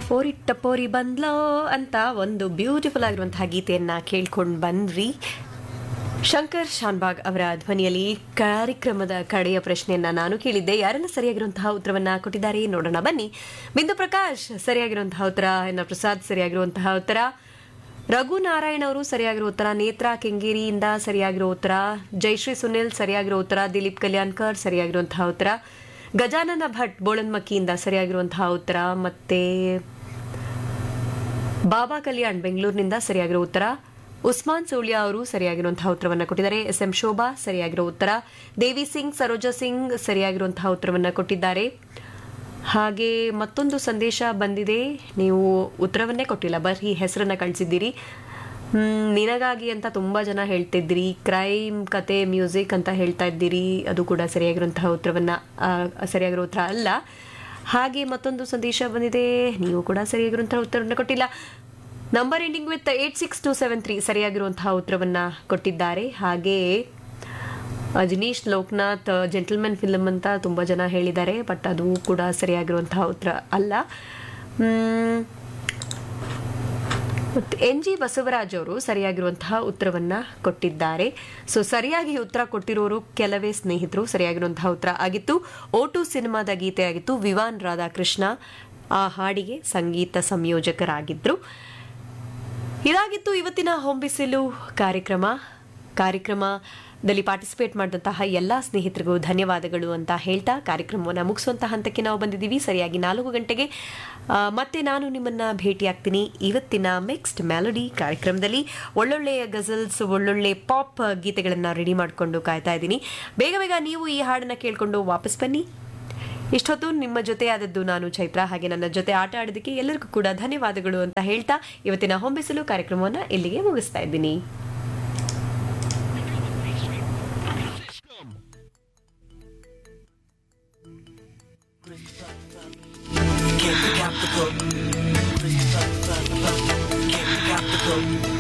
ಪೋರಿ ಟಪೋರಿ ಬಂದ್ಲೋ ಅಂತ ಒಂದು ಬ್ಯೂಟಿಫುಲ್ ಆಗಿರುವಂತಹ ಗೀತೆಯನ್ನ ಕೇಳ್ಕೊಂಡು ಬಂದ್ವಿ ಶಂಕರ್ ಶಾನ್ಬಾಗ್ ಅವರ ಧ್ವನಿಯಲ್ಲಿ ಕಾರ್ಯಕ್ರಮದ ಕಡೆಯ ಪ್ರಶ್ನೆಯನ್ನ ನಾನು ಕೇಳಿದ್ದೆ ಯಾರೆಲ್ಲ ಸರಿಯಾಗಿರುವಂತಹ ಉತ್ತರವನ್ನ ಕೊಟ್ಟಿದ್ದಾರೆ ನೋಡೋಣ ಬನ್ನಿ ಬಿಂದು ಪ್ರಕಾಶ್ ಸರಿಯಾಗಿರುವಂತಹ ಉತ್ತರ ಎನ್ ಆರ್ ಪ್ರಸಾದ್ ಸರಿಯಾಗಿರುವಂತಹ ಉತ್ತರ ರಘು ನಾರಾಯಣ್ ಅವರು ಸರಿಯಾಗಿರೋ ಉತ್ತರ ನೇತ್ರ ಕೆಂಗೇರಿಯಿಂದ ಸರಿಯಾಗಿರೋ ಉತ್ತರ ಜಯಶ್ರೀ ಸುನಿಲ್ ಸರಿಯಾಗಿರೋ ಉತ್ತರ ದಿಲೀಪ್ ಕಲ್ಯಾಣ್ಕರ್ ಸರಿಯಾಗಿರುವಂತಹ ಉತ್ತರ ಗಜಾನನ ಭಟ್ ಬೋಳನ್ಮಕ್ಕಿಯಿಂದ ಸರಿಯಾಗಿರುವಂತಹ ಉತ್ತರ ಮತ್ತೆ ಬಾಬಾ ಕಲ್ಯಾಣ್ ಬೆಂಗಳೂರಿನಿಂದ ಸರಿಯಾಗಿರೋ ಉತ್ತರ ಉಸ್ಮಾನ್ ಸೋಳಿಯಾ ಅವರು ಸರಿಯಾಗಿರುವಂತಹ ಉತ್ತರವನ್ನು ಕೊಟ್ಟಿದ್ದಾರೆ ಎಸ್ ಎಂ ಶೋಭಾ ಸರಿಯಾಗಿರೋ ಉತ್ತರ ದೇವಿ ಸಿಂಗ್ ಸರೋಜಾ ಸಿಂಗ್ ಸರಿಯಾಗಿರುವಂತಹ ಉತ್ತರವನ್ನು ಕೊಟ್ಟಿದ್ದಾರೆ ಹಾಗೆ ಮತ್ತೊಂದು ಸಂದೇಶ ಬಂದಿದೆ ನೀವು ಉತ್ತರವನ್ನೇ ಕೊಟ್ಟಿಲ್ಲ ಬರೀ ಹೆಸರನ್ನ ಕಳಿಸಿದ್ದೀರಿ ಹ್ಮ್, ನಿನಗಾಗಿ ಅಂತ ತುಂಬಾ ಜನ ಹೇಳ್ತಿದ್ದೀರಿ ಕ್ರೈಮ್ ಕತೆ ಮ್ಯೂಸಿಕ್ ಅಂತ ಹೇಳ್ತಾ ಇದ್ದೀರಿ ಅದು ಕೂಡ ಸರಿಯಾಗಿರುವಂತಹ ಉತ್ತರವನ್ನ ಆ, ಸರಿಯಾಗಿರೋ ಉತ್ತರ ಅಲ್ಲ ಹಾಗೆ ಮತ್ತೊಂದು ಸಂದೇಶ ಬಂದಿದೆ ನೀವು ಕೂಡ ಸರಿಯಾಗಿರುವಂತಹ ಉತ್ತರವನ್ನು ಕೊಟ್ಟಿಲ್ಲ number ending with eight six two seven three ಸರಿಯಾಗಿರುವಂತಹ ಉತ್ತರವನ್ನ ಕೊಟ್ಟಿದ್ದಾರೆ ಹಾಗೆ ಅಜನೀಶ್ ಲೋಕನಾಥ್ ಜೆಂಟಲ್ಮನ್ ಫಿಲ್ಮ್ ಅಂತ ತುಂಬ ಜನ ಹೇಳಿದ್ದಾರೆ ಬಟ್ ಅದು ಕೂಡ ಸರಿಯಾಗಿರುವಂತಹ ಉತ್ತರ ಅಲ್ಲ ಮ್, ಮತ್ತೆ ಎನ್ ಜಿ ಬಸವರಾಜ್ ಅವರು ಸರಿಯಾಗಿರುವಂತಹ ಉತ್ತರವನ್ನ ಕೊಟ್ಟಿದ್ದಾರೆ ಸೊ ಸರಿಯಾಗಿ ಉತ್ತರ ಕೊಟ್ಟಿರೋರು ಕೆಲವೇ ಸ್ನೇಹಿತರು ಸರಿಯಾಗಿರುವಂತಹ ಉತ್ತರ ಆಗಿತ್ತು ಓ ಟು ಸಿನಿಮಾದ ಗೀತೆ ಆಗಿತ್ತು ವಿವಾನ್ ರಾಧಾಕೃಷ್ಣ ಆ ಹಾಡಿಗೆ ಸಂಗೀತ ಸಂಯೋಜಕರಾಗಿದ್ರು ಇದಾಗಿತ್ತು ಇವತ್ತಿನ ಹೊಂಬಿಸಿಲು ಕಾರ್ಯಕ್ರಮ ಕಾರ್ಯಕ್ರಮದಲ್ಲಿ ಪಾರ್ಟಿಸಿಪೇಟ್ ಮಾಡಿದಂತಹ ಎಲ್ಲ ಸ್ನೇಹಿತರಿಗೂ ಧನ್ಯವಾದಗಳು ಅಂತ ಹೇಳ್ತಾ ಕಾರ್ಯಕ್ರಮವನ್ನು ಮುಗಿಸುವಂತಹ ಹಂತಕ್ಕೆ ನಾವು ಬಂದಿದ್ದೀವಿ ಸರಿಯಾಗಿ ನಾಲ್ಕು ಗಂಟೆಗೆ ಆ, ಮತ್ತೆ ನಾನು ನಿಮ್ಮನ್ನ ಭೇಟಿಯಾಗ್ತೀನಿ ಇವತ್ತಿನ ಮಿಕ್ಸ್ಡ್ ಮೆಲೋಡಿ ಕಾರ್ಯಕ್ರಮದಲ್ಲಿ ಒಳ್ಳೊಳ್ಳೆಯ ಗಜಲ್ಸ್ ಒಳ್ಳೊಳ್ಳೆ ಪಾಪ್ ಗೀತೆಗಳನ್ನು ರೆಡಿ ಮಾಡಿಕೊಂಡು ಕಾಯ್ತಾ ಇದ್ದೀನಿ ಬೇಗ ಬೇಗ ನೀವು ಈ ಹಾಡನ್ನು ಕೇಳಿಕೊಂಡು ವಾಪಸ್ ಬನ್ನಿ ಇಷ್ಟೊತ್ತು ನಿಮ್ಮ ಜೊತೆ ಆದದ್ದು ನಾನು ಚೈತ್ರ ಹಾಗೆ ನನ್ನ ಜೊತೆ ಆಟ ಆಡೋದಕ್ಕೆ ಎಲ್ಲರಿಗೂ ಕೂಡ ಧನ್ಯವಾದಗಳು ಅಂತ ಹೇಳ್ತಾ ಇವತ್ತಿನ ಹೊಂಬಿಸಲು ಕಾರ್ಯಕ್ರಮವನ್ನು ಇಲ್ಲಿಗೆ ಮುಗಿಸ್ತಾ ಇದ್ದೀನಿ Can't pick out the cook. Can't pick out the cook.